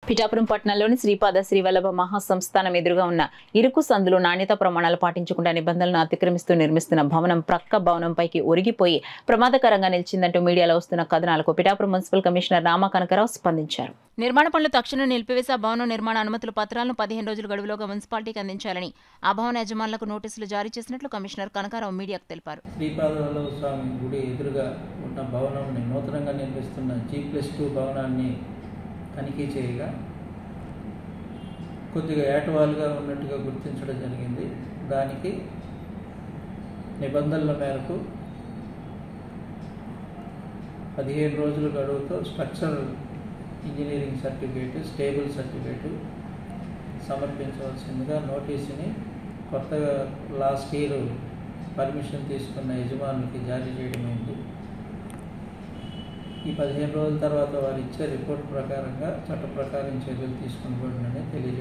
పిఠాపురం పట్టణంలోని శ్రీపాద శ్రీవల్లభ మహాసంస్థానం ఎదురుగా ఉన్న ఇరుకు సందులు నాణ్యత ప్రమాణాలు పాటించకుండా నిబంధనలను అతిక్రమిస్తూ నిర్మిస్తున్న భవనం ప్రక్క భవనంపైకి ఒరిగిపోయి ప్రమాదకరంగా నిలిచిందంటూ మీడియాలో వస్తున్న కథనాలకు పిఠాపురం మున్సిపల్ కమిషనర్ రామ కనకరావు స్పందించారు నిర్మాణ పనులు తక్షణం నిలిపివేసి ఆ భవనం నిర్మాణ అనుమతుల పత్రాలను పదిహేను రోజుల గడువులోగా మున్సిపాలిటీకి అందించాలని ఆ భవన యజమానులకు నోటీసులు జారీ చేసినట్లు కమిషనర్ కనకారావు మీడియాకు తెలిపారు శ్రీపాదవల్లభ స్వామి గుడి ఎదురుగా ఉన్న భవనంని నూతనంగా నిర్మిస్తున్న జీ ప్లస్ టూ భవనాన్ని తనిఖీ చేయగా కొద్దిగా ఏటవాలుగా ఉన్నట్టుగా గుర్తించడం జరిగింది దానికి నిబంధనల మేరకు పదిహేను రోజుల గడువుతో structural engineering certificate stable certificate సమర్పించవలసిందిగా నోటీసుని కొత్తగా లాస్ట్ ఇయర్ పర్మిషన్ తీసుకున్న యజమానులకి జారీ చేయడమైంది ఈ పదిహేను రోజుల తర్వాత వారు ఇచ్చే రిపోర్ట్ ప్రకారంగా చట్ట ప్రకారం చర్యలు తీసుకునబడినని తెలియజేస్తారు